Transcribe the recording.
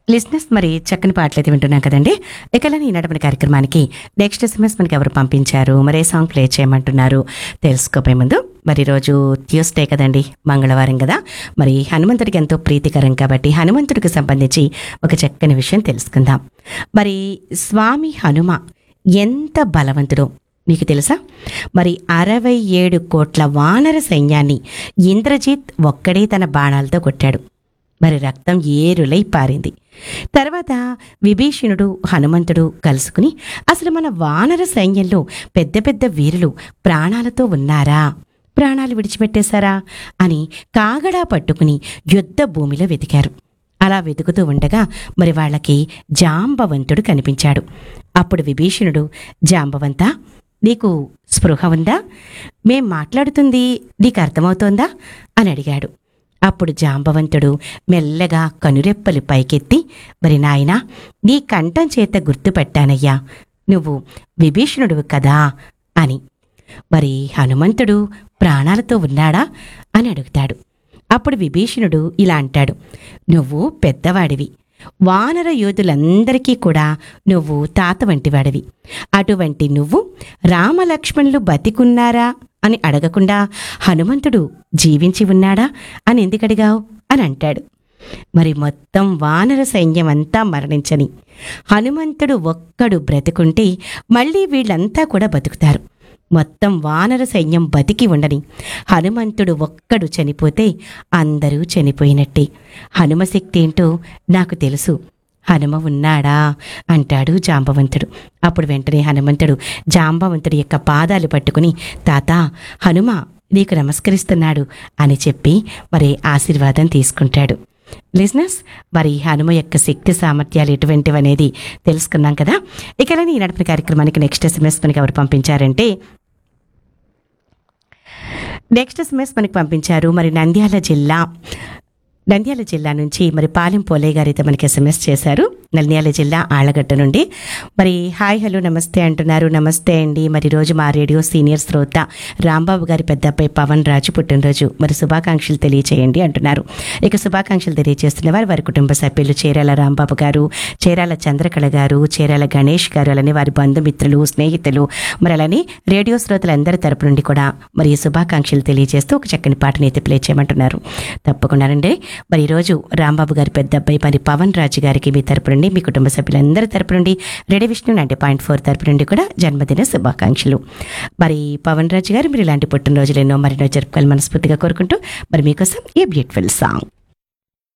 లిస్నెస్ మరి చక్కని పాటలు అయితే వింటున్నాం కదండి ఇకలని ఈనాటి కార్యక్రమానికి నెక్స్ట్ ఎస్ఎంఎస్ మనకి ఎవరు పంపించారు మరి ఏ సాంగ్ ప్లే చేయమంటున్నారు తెలుసుకోపోయే ముందు మరి రోజు ట్యూస్డే కదండి మంగళవారం కదా మరి హనుమంతుడికి ఎంతో ప్రీతికరం కాబట్టి హనుమంతుడికి సంబంధించి ఒక చక్కని విషయం తెలుసుకుందాం మరి స్వామి హనుమ ఎంత బలవంతుడో మీకు తెలుసా మరి అరవై ఏడు కోట్ల వానర సైన్యాన్ని ఇంద్రజిత్ ఒక్కడే తన బాణాలతో కొట్టాడు మరి రక్తం ఏరులై పారింది తర్వాత విభీషణుడు హనుమంతుడు కలుసుకుని అసలు మన వానర సైన్యంలో పెద్ద పెద్ద వీరులు ప్రాణాలతో ఉన్నారా ప్రాణాలు విడిచిపెట్టేశారా అని కాగడా పట్టుకుని యుద్ధ భూమిలో వెతికారు అలా వెతుకుతూ ఉండగా మరి వాళ్ళకి జాంబవంతుడు కనిపించాడు అప్పుడు విభీషణుడు జాంబవంతా నీకు స్పృహ ఉందా మేం మాట్లాడుతుంది నీకు అర్థమవుతోందా అని అడిగాడు అప్పుడు జాంబవంతుడు మెల్లగా కనురెప్పలు పైకెత్తి మరి నాయనా నీ కంఠం చేత గుర్తుపెట్టానయ్యా నువ్వు విభీషణుడు కదా అని మరి హనుమంతుడు ప్రాణాలతో ఉన్నాడా అని అడుగుతాడు అప్పుడు విభీషణుడు ఇలా అంటాడు నువ్వు పెద్దవాడివి వానర యోధులందరికీ కూడా నువ్వు తాత వంటివాడివి అటువంటి నువ్వు రామలక్ష్మణులు బతికున్నారా అని అడగకుండా హనుమంతుడు జీవించి ఉన్నాడా అని ఎందుకు అడిగావు అని అంటాడు మరి మొత్తం వానర సైన్యం అంతా మరణించని హనుమంతుడు ఒక్కడు బ్రతుకుంటే మళ్ళీ వీళ్ళంతా కూడా బతుకుతారు మొత్తం వానర సైన్యం బతికి ఉండని హనుమంతుడు ఒక్కడు చనిపోతే అందరూ చనిపోయినట్టే హనుమశక్తి ఏంటో నాకు తెలుసు హనుమ ఉన్నాడా అంటాడు జాంబవంతుడు అప్పుడు వెంటనే హనుమంతుడు జాంబవంతుడి యొక్క పాదాలు పట్టుకుని తాత హనుమ నీకు నమస్కరిస్తున్నాడు అని చెప్పి మరి ఆశీర్వాదం తీసుకుంటాడు లిజినెస్ మరి హనుమ యొక్క శక్తి సామర్థ్యాలు ఎటువంటివి అనేది తెలుసుకున్నాం కదా ఇక ఈ నడిపిన కార్యక్రమానికి నెక్స్ట్ ఎస్ఎంఎస్ మనకి ఎవరు పంపించారంటే నెక్స్ట్ ఎస్ఎంఎస్ మనకి పంపించారు మరి నంద్యాల జిల్లా నంద్యాల జిల్లా నుంచి మరి పాలెం పోలే గారు అయితే మనకి ఎస్ఎంఎస్ చేశారు నంద్యాల జిల్లా ఆళ్లగడ్డ నుండి మరి హాయ్ హలో నమస్తే అంటున్నారు నమస్తే అండి మరి రోజు మా రేడియో సీనియర్ శ్రోత రాంబాబు గారి పెద్ద అబ్బాయి పవన్ రాజు పుట్టినరోజు మరి శుభాకాంక్షలు తెలియచేయండి అంటున్నారు ఇక శుభాకాంక్షలు తెలియజేస్తున్న వారు వారి కుటుంబ సభ్యులు చేరాల రాంబాబు గారు చేరాల చంద్రకళ గారు చేరాల గణేష్ గారు అలానే వారి బంధుమిత్రులు స్నేహితులు మరి అలానే రేడియో శ్రోతలందరి తరపు నుండి కూడా మరి ఈ శుభాకాంక్షలు తెలియజేస్తూ ఒక చక్కని పాటని అయితే ప్లే చేయమంటున్నారు తప్పకుండానండి మరి ఈరోజు రాంబాబు గారి పెద్ద అబ్బాయి మరి పవన్ రాజు గారికి మీ తరపు నుండి మీ కుటుంబ సభ్యులందరి తరపు నుండి radio Vishnu ninety point four తరపు నుండి కూడా జన్మదిన శుభాకాంక్షలు మరి పవన్ రాజు గారు మీరు ఇలాంటి పుట్టినరోజులు ఎన్నో మరెన్నో జరుపుకోవాలి మనస్ఫూర్తిగా కోరుకుంటూ మరి మీకోసం ఈ బ్యూటిఫుల్ సాంగ్